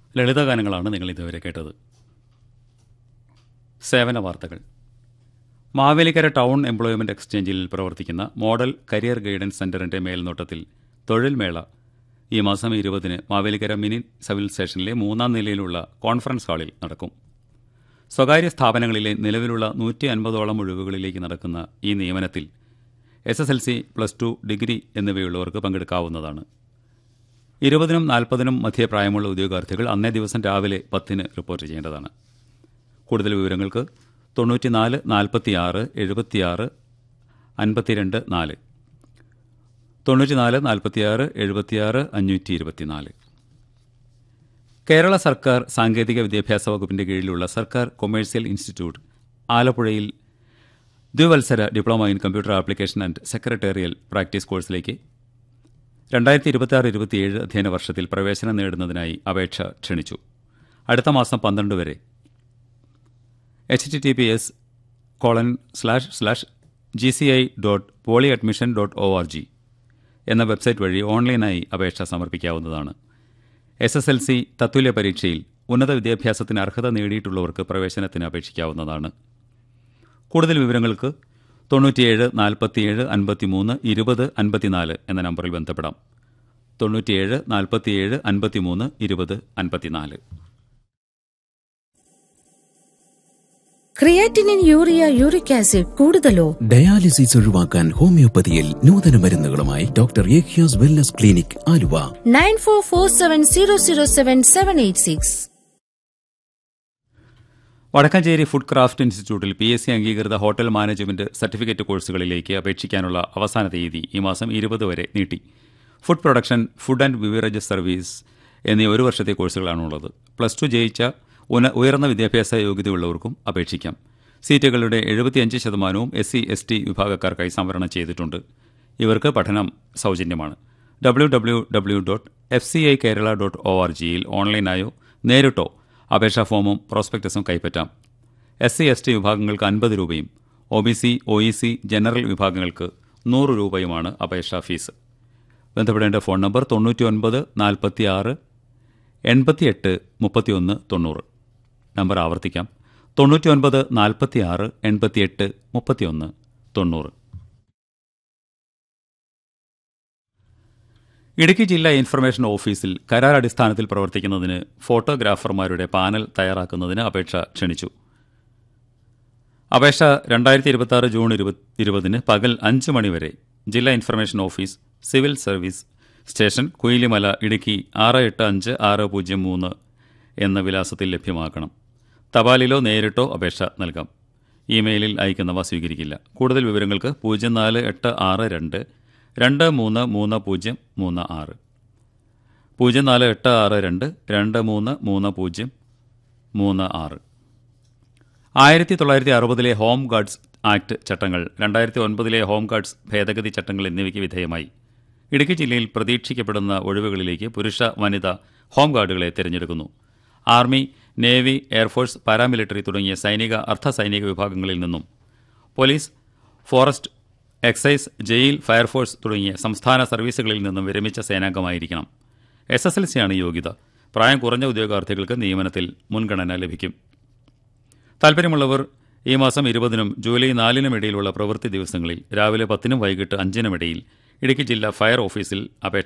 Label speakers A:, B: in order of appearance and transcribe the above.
A: ലളിതഗാനങ്ങളാണ് നിങ്ങൾ ഇതുവരെ കേട്ടത് സേവന വാർത്തകൾ മാവേലിക്കര ടൗൺ എംപ്ലോയ്മെന്റ് എക്സ്ചേഞ്ചിൽ പ്രവർത്തിക്കുന്ന മോഡൽ കരിയർ ഗൈഡൻസ് സെന്ററിന്റെ മേൽനോട്ടത്തിൽ തൊഴിൽ മേള ഈ മാസം ഇരുപതിന് മാവേലിക്കര മിനി സിവിൽ സ്റ്റേഷനിലെ മൂന്നാം നിലയിലുള്ള കോൺഫറൻസ് ഹാളിൽ നടക്കും സ്വകാര്യ സ്ഥാപനങ്ങളിലെ നിലവിലുള്ള നൂറ്റി അൻപതോളം ഒഴിവുകളിലേക്ക് നടക്കുന്ന ഈ നിയമനത്തിൽ S S L C plus two degree എന്നിവയുള്ളവർക്ക് പങ്കെടുക്കാവുന്നതാണ് ഇരുപതിനും നാൽപ്പതിനും മധ്യപ്രായമുള്ള ഉദ്യോഗാർത്ഥികൾ അന്നേ ദിവസം രാവിലെ പത്തിന് റിപ്പോർട്ട് ചെയ്യേണ്ടതാണ് കൂടുതൽ വിവരങ്ങൾക്ക് തൊണ്ണൂറ്റിനാല് നാൽപ്പത്തിയാറ് എഴുപത്തിയാറ് അൻപത്തിരണ്ട് നാല് തൊണ്ണൂറ്റിനാല് നാൽപ്പത്തിയാറ് എഴുപത്തിയാറ് അഞ്ഞൂറ്റി ഇരുപത്തിനാല് കേരള സർക്കാർ സാങ്കേതിക വിദ്യാഭ്യാസ വകുപ്പിന്റെ കീഴിലുള്ള സർക്കാർ കൊമേഴ്സ്യൽ ഇൻസ്റ്റിറ്റ്യൂട്ട് ആലപ്പുഴയിൽ ദ്വിവത്സര diploma in computer application and secretarial practice കോഴ്സിലേക്ക് രണ്ടായിരത്തി ഇരുപത്തിയാറ് ഇരുപത്തിയേഴ് അധ്യയന വർഷത്തിൽ പ്രവേശനം നേടുന്നതിനായി അപേക്ഷ ക്ഷണിച്ചു അടുത്ത മാസം പന്ത്രണ്ട് വരെ H T T P S colon slash slash G C I dot poly admission dot O R G എന്ന വെബ്സൈറ്റ് വഴി ഓൺലൈനായി അപേക്ഷ സമർപ്പിക്കാവുന്നതാണ് എസ് എസ് എൽ സി തത്തുല്യ പരീക്ഷയിൽ ഉന്നത വിദ്യാഭ്യാസത്തിന് അർഹത നേടിയിട്ടുള്ളവർക്ക് പ്രവേശനത്തിന് അപേക്ഷിക്കാവുന്നതാണ് കൂടുതൽ വിവരങ്ങൾക്ക് തൊണ്ണൂറ്റിയേഴ് നാൽപ്പത്തിയേഴ് അൻപത്തിമൂന്ന് ഇരുപത് അൻപത്തിനാല് എന്ന നമ്പറിൽ ബന്ധപ്പെടാം തൊണ്ണൂറ്റിയേഴ് നാൽപ്പത്തിയേഴ് അൻപത്തിമൂന്ന് ഇരുപത് അൻപത്തിനാല്
B: ക്രിയാറ്റിനിൻ യൂറിയ യൂറിക് ആസിഡ് കൂടുതലോ
C: ഡയാലിസിസ് ഒഴിവാക്കാൻ ഹോമിയോപ്പതിയിൽ നൂതന മരുന്നുകളുമായി doctor Ekhyas wellness clinic Aluva
B: nine four four seven zero zero seven seven eight six
A: Vadakkanchery food craft ഇൻസ്റ്റിറ്റ്യൂട്ടിൽ പി എസ് സി അംഗീകൃത ഹോട്ടൽ മാനേജ്മെന്റ് സർട്ടിഫിക്കറ്റ് കോഴ്സുകളിലേക്ക് അപേക്ഷിക്കാനുള്ള അവസാന തീയതി ഈ മാസം ഇരുപത് വരെ നീട്ടി food production food and beverages service എന്നീ ഒരു വർഷത്തെ കോഴ്സുകളാണുള്ളത് പ്ലസ് ടു ജയിച്ച ഉന ഉയർന്ന വിദ്യാഭ്യാസ യോഗ്യതയുള്ളവർക്കും അപേക്ഷിക്കാം സീറ്റുകളുടെ എഴുപത്തിയഞ്ച് ശതമാനവും എസ് സി എസ് ടി വിഭാഗക്കാർക്കായി സംവരണം ചെയ്തിട്ടുണ്ട് ഇവർക്ക് പഠനം സൗജന്യമാണ് W W W dot F C I Kerala dot O R ജിയിൽ ഓൺലൈനായോ നേരിട്ടോ അപേക്ഷാ ഫോമും പ്രോസ്പെക്ടസും കൈപ്പറ്റാം എസ് സി എസ് ടി വിഭാഗങ്ങൾക്ക് അൻപത് രൂപയും O B C O E C general വിഭാഗങ്ങൾക്ക് നൂറ് രൂപയുമാണ് അപേക്ഷാ ഫീസ് ബന്ധപ്പെടേണ്ട ഫോൺ നമ്പർ തൊണ്ണൂറ്റി ഒൻപത് നാൽപ്പത്തി ആറ് എൺപത്തിയെട്ട് മുപ്പത്തിയൊന്ന് തൊണ്ണൂറ് നമ്പർ ആവർത്തിക്കാം തൊണ്ണൂറ്റി ഒൻപത് നാൽപ്പത്തി ആറ് എൺപത്തിയെട്ട് മുപ്പത്തിയൊന്ന് തൊണ്ണൂറ് ഇടുക്കി ജില്ലാ ഇൻഫർമേഷൻ ഓഫീസിൽ കരാർ അടിസ്ഥാനത്തിൽ പ്രവർത്തിക്കുന്നതിന് ഫോട്ടോഗ്രാഫർമാരുടെ പാനൽ തയ്യാറാക്കുന്നതിന് അപേക്ഷ ക്ഷണിച്ചു അപേക്ഷ രണ്ടായിരത്തി ഇരുപത്തി ആറ് ജൂൺ ഇരുപത് ഇരുപതിന് പകൽ അഞ്ച് മണിവരെ ജില്ലാ information office civil service station Kuyilimala Idukki ആറ് എട്ട് അഞ്ച് ആറ് പൂജ്യം മൂന്ന് എന്ന വിലാസത്തിൽ ലഭ്യമാക്കണം തപാലിലോ നേരിട്ടോ അപേക്ഷ നൽകാം ഇമെയിലിൽ അയക്കുന്നവ സ്വീകരിക്കില്ല കൂടുതൽ വിവരങ്ങൾക്ക് പൂജ്യം നാല് എട്ട് ആറ് രണ്ട് രണ്ട് മൂന്ന് മൂന്ന് പൂജ്യം മൂന്ന് ആറ് പൂജ്യം നാല് എട്ട് ആറ് രണ്ട് രണ്ട് മൂന്ന് മൂന്ന് പൂജ്യം മൂന്ന് ആറ് ആയിരത്തി തൊള്ളായിരത്തി അറുപതിലെ ഹോം ഗാർഡ്സ് ആക്ട് ചട്ടങ്ങൾ രണ്ടായിരത്തി ഒൻപതിലെ ഹോം ഗാർഡ്സ് ഭേദഗതി ചട്ടങ്ങൾ എന്നിവയ്ക്ക് വിധേയമായി ഇടുക്കി ജില്ലയിൽ പ്രതീക്ഷിക്കപ്പെടുന്ന ഒഴിവുകളിലേക്ക് പുരുഷ വനിത ഹോം ഗാർഡുകളെ തിരഞ്ഞെടുക്കുന്നു ആർമി നേവി എയർഫോഴ്സ് പാരാമിലിറ്ററി തുടങ്ങിയ സൈനിക അർദ്ധ സൈനിക വിഭാഗങ്ങളിൽ നിന്നും police forest excise jail fire force തുടങ്ങിയ സംസ്ഥാന സർവീസുകളിൽ നിന്നും വിരമിച്ച സേനാംഗമായിരിക്കണം എസ് എസ് എൽ സിയാണ് യോഗ്യത പ്രായം കുറഞ്ഞ ഉദ്യോഗാർത്ഥികൾക്ക് നിയമനത്തിൽ മുൻഗണന ലഭിക്കും താൽപ്പര്യമുള്ളവർ ഈ മാസം ഇരുപതിനും ജൂലൈ നാലിനും ഇടയിലുള്ള പ്രവൃത്തി ദിവസങ്ങളിൽ രാവിലെ പത്തിനും വൈകിട്ട് അഞ്ചിനും ഇടയിൽ ഇടുക്കി ജില്ലാ ഫയർ ഓഫീസിൽ അപേക്ഷ